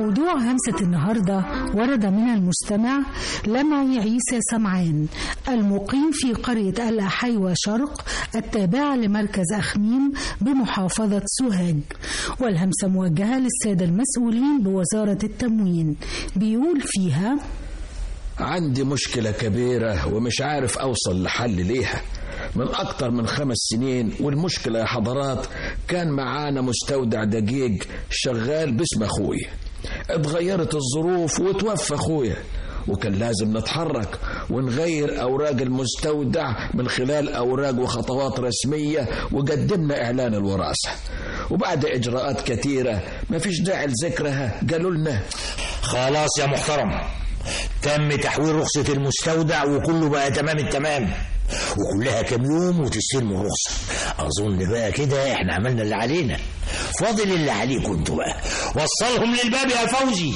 موضوع همسة النهاردة ورد من المستمع لمعي عيسى سمعان المقيم في قرية الأحيوة شرق التابعة لمركز أخميم بمحافظة سوهاج والهمسة موجهة للسادة المسؤولين بوزارة التموين بيقول فيها عندي مشكلة كبيرة ومش عارف أوصل لحل ليها من أكتر من خمس سنين والمشكلة يا حضرات كان معانا مستودع دقيق شغال باسم أخوي اتغيرت الظروف وتوفى أخويا وكان لازم نتحرك ونغير أوراق المستودع من خلال أوراق وخطوات رسمية وقدمنا إعلان الوراثة وبعد إجراءات كثيرة ما فيش داعي لذكرها قالوا لنا خلاص يا محترم تم تحويل رخصة المستودع وكله بقى تمام التمام وكلها كام يوم وتستلموا الرخصة أظن بقى كده احنا عملنا اللي علينا فاضل اللي عليكم انتوا بقى وصلهم للباب يا فوزي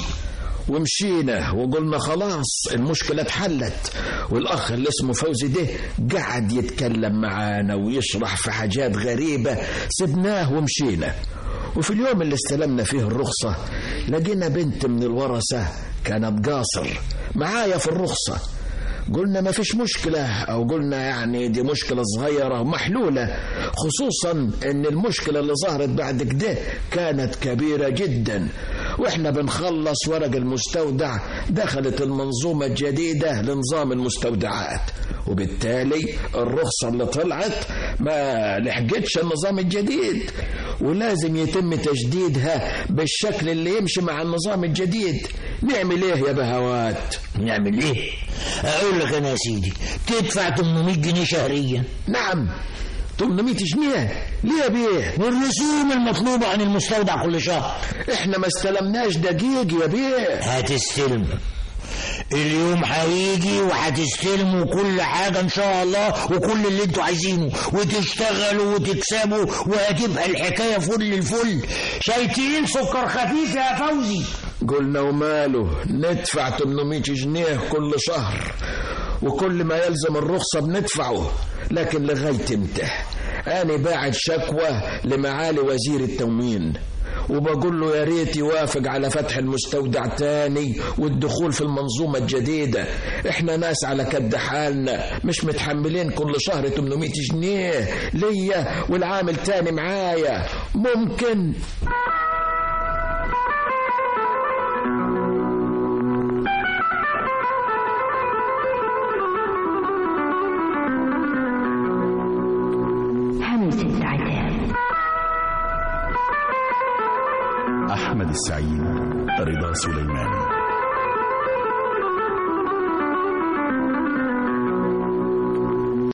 ومشينا وقلنا خلاص المشكلة اتحلت والأخ اللي اسمه فوزي ده قعد يتكلم معانا ويشرح في حاجات غريبة سبناه ومشينا وفي اليوم اللي استلمنا فيه الرخصة لقينا بنت من الورثة كانت قاصر معايا في الرخصة قلنا ما فيش مشكلة أو قلنا يعني دي مشكلة صغيرة ومحلولة خصوصا أن المشكلة اللي ظهرت بعد كده كانت كبيرة جدا وإحنا بنخلص ورق المستودع دخلت المنظومة الجديدة لنظام المستودعات وبالتالي الرخصة اللي طلعت ما لحقتش النظام الجديد ولازم يتم تجديدها بالشكل اللي يمشي مع النظام الجديد نعمل ايه يا بهوات نعمل ايه اقول لك انا يا سيدي تدفع 800 جنيه شهريا نعم 800 جنيه ليه يا بيه والرسوم المطلوبة عن المستودع كل شهر احنا ما استلمناش دقيق يا بيه هتستلم اليوم هيجي وهتستلموا كل حاجة إن شاء الله وكل اللي انتوا عايزينه وتشتغلوا وتكسبوا وهتبقى الحكاية فل الفل شايتين سكر خفيف يا فوزي قلنا وماله ندفع 800 جنيه كل شهر وكل ما يلزم الرخصة بندفعه لكن لغاية امتى أنا باعت شكوى لمعالي وزير التموين وبقول له يا ريت يوافق على فتح المستودع تاني والدخول في المنظومة الجديدة احنا ناس على كد حالنا مش متحملين كل شهر 800 جنيه ليا والعامل تاني معايا ممكن همسة عتاب أحمد السعيد رضا سليمان